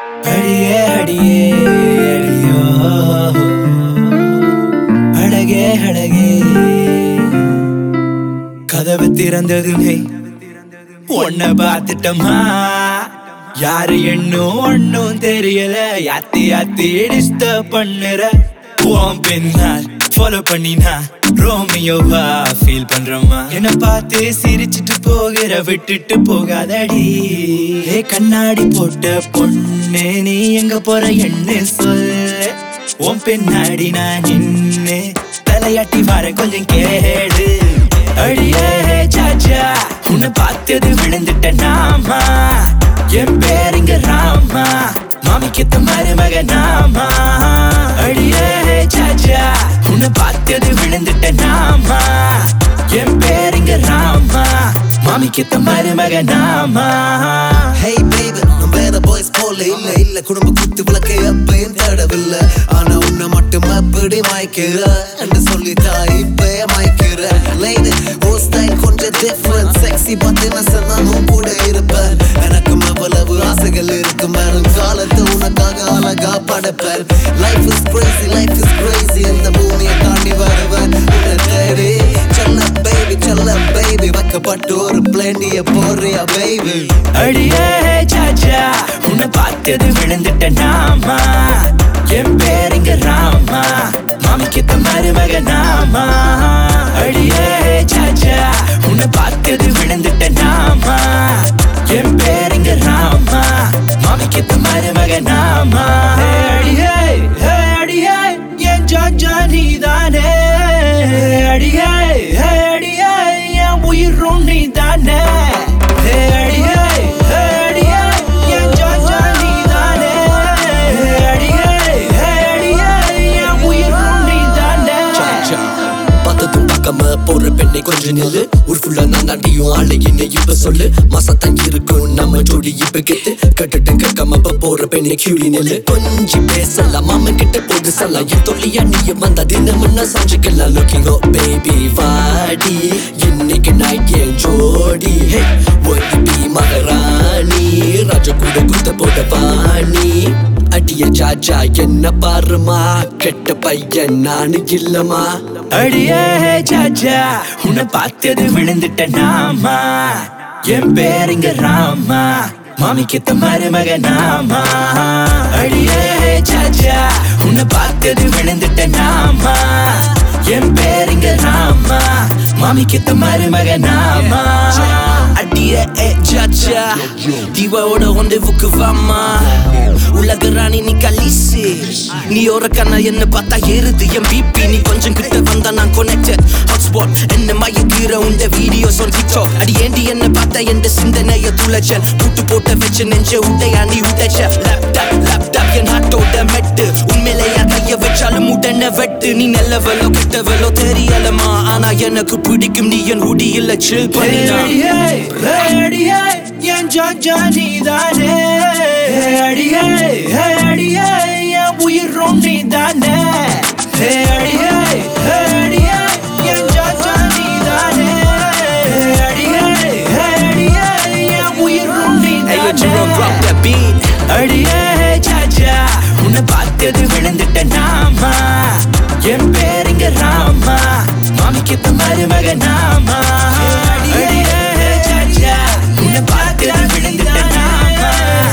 அடியே அடியே அடியோ அழகே அழகே கதவு திறந்ததுமே உன்னை பார்த்துட்டமா யாரு என்னும் ஒன்னும் தெரியல யாத்தி யாத்தி டிஸ்டர்ப் பண்ணுற உன் பின்னால் ஃபாலோ பண்ணினா ரோமியோவா ஃபீல் பண்றோமா என்ன பார்த்து சிரிச்சிட்டு போகிற விட்டுட்டு போகாதடி ஏ கண்ணாடி போட்ட பொண்ணு நீ எங்க போற என்ன சொல்லு உன் பின்னாடி நான் நின்னு தலையாட்டி வர கொஞ்சம் கேடு அடியே சாச்சா உன்னை பார்த்தது விழுந்துட்ட நாமா என் பேர் இங்க ராமா மாமிக்கு மருமக நாமா அடியே சாச்சா உன்னை பார்த்தது விழுந்துட்ட நாமா என் பேர் இங்க ராமா மாமிக்கு மருமக நாமா Hey baby, நான் வேற boys போல இல்ல இல்ல குடும்ப குத்து விளக்க எப்பயும் தேடவில்லை ஆனா உன்னை மட்டும் அப்படி மயக்கிற என்று சொல்லிட்டா இப்பயே மயக்கிற Lady, உன் style கொஞ்சம் different sexy but innocent நான் உன் கூட இருப்பேன் எனக்கும் அவ்வளவு ஆசைகள் இருக்கும் வரும் காலத்தை உனக்காக அழகா படைப்பேன் Life is crazy, life is crazy இந்த பூமியை தாண்டி வருவேன் உன்னை தேடி செல்ல baby செல்ல baby வைக்கப்பட்டு ஒரு பிளேண்டிய போறியா baby அடியே சாச்சா உன்னை பார்த்தது விழுந்துட்ட நாமா என் பேர் இங்க ராமா மாமிக்கு மருமக நாமா அடியே சாச்சா உன்னை பார்த்தது விழுந்துட்ட நாமா என் பேர் இங்க ராமா மாமிக்கு மருமக நாமா அடியே அடியே என் ஜாஜா நீதானே அடியே அடியே என் உயிரும் நீதானே அடியே அடியே என் ஜாஜா நீதானே அடியே அடியே என் உயிரும் நீதானே பார்த்ததும் பார்க்காம போற பெண்ணை கொஞ்சம் நில்லு ஊர் ஃபுல்லா நான் தாண்டியும் ஆளு என்ன இப்ப சொல்லு மாசத்தான் இருக்கும் நம்ம ஜோடி இப்ப கெத்து கட்டுட்டு கேட்காம இப்ப போற பெண்ணை கியூடி நில்லு கொஞ்சம் பேசலாம் மாமன் கிட்ட போது சொல்லலாம் என் தொல்லியா நீயும் வந்தா தினமும் நான் சமைக்கலாம் லுக்கிங் ஓ பேபி வாடி இன்னைக்கு நைட் என் ஜோடி ஒய் பி மகாராணி ராஜ கூட குத்த போட வாணி அடிய ஜாஜா என்ன பாருமா கெட்ட பையன் நானு இல்லமா அடியே சாச்சா உன்னை பார்த்தது விழுந்துட்ட நாமா என் பேர் இங்க ராமா மாமிக்கு மருமக நாமா அடியே சாச்சா உன்னை பார்த்தது விழுந்துட்ட நாமா என் பேர் இங்க ராமா மாமிக்கு மருமக நாமா அடிய ஏ ஜாஜா தீவாவோட ஒண்டேவுக்கு வாமா உலக ராணி நீ கலிசி நீ ஒரு கண்ணா என்ன பார்த்தா ஏறுது என் பிபி நீ கொஞ்சம் கிட்ட வந்தா நான் கனெக்டட் ஹாட்ஸ்பாட் என்ன மயக்கிற உண்ட வீடியோஸ் on TikTok அடி ஏண்டி என்ன பார்த்தா எந்த சிந்தனைய துளைச்சல் கூட்டு போட்ட வச்ச நெஞ்ச உடையா நீ உடைச்ச லேப்டாப் லேப்டாப் என் ஹார்ட்டோட மெட்டு உண்மையிலேயா கைய வச்சாலும் உடனே வெட்டு நீ நல்லவளோ கெட்டவளோ தெரியலமா ஆனா எனக்கு பிடிக்கும் நீ என் உடி இல்ல chill பண்ணினா அடியே அடியே என் ஜாஜா நீதானே அடியே அடியே என் உயிரும் நீதானே அடியே அடியே என் ஜாஜா நீதானே அடியே அடியே என் உயிரும் Hey yo Jerome drop நீதானே that beat அடியே சாச்சா உன்னை பார்த்தது விழுந்துட்ட நாமா என் பேர் இங்க ராமா மாமிக்கு மருமக நாமா அடியே சாச்சா உன்னை பார்த்தது விழுந்துட்ட நாமா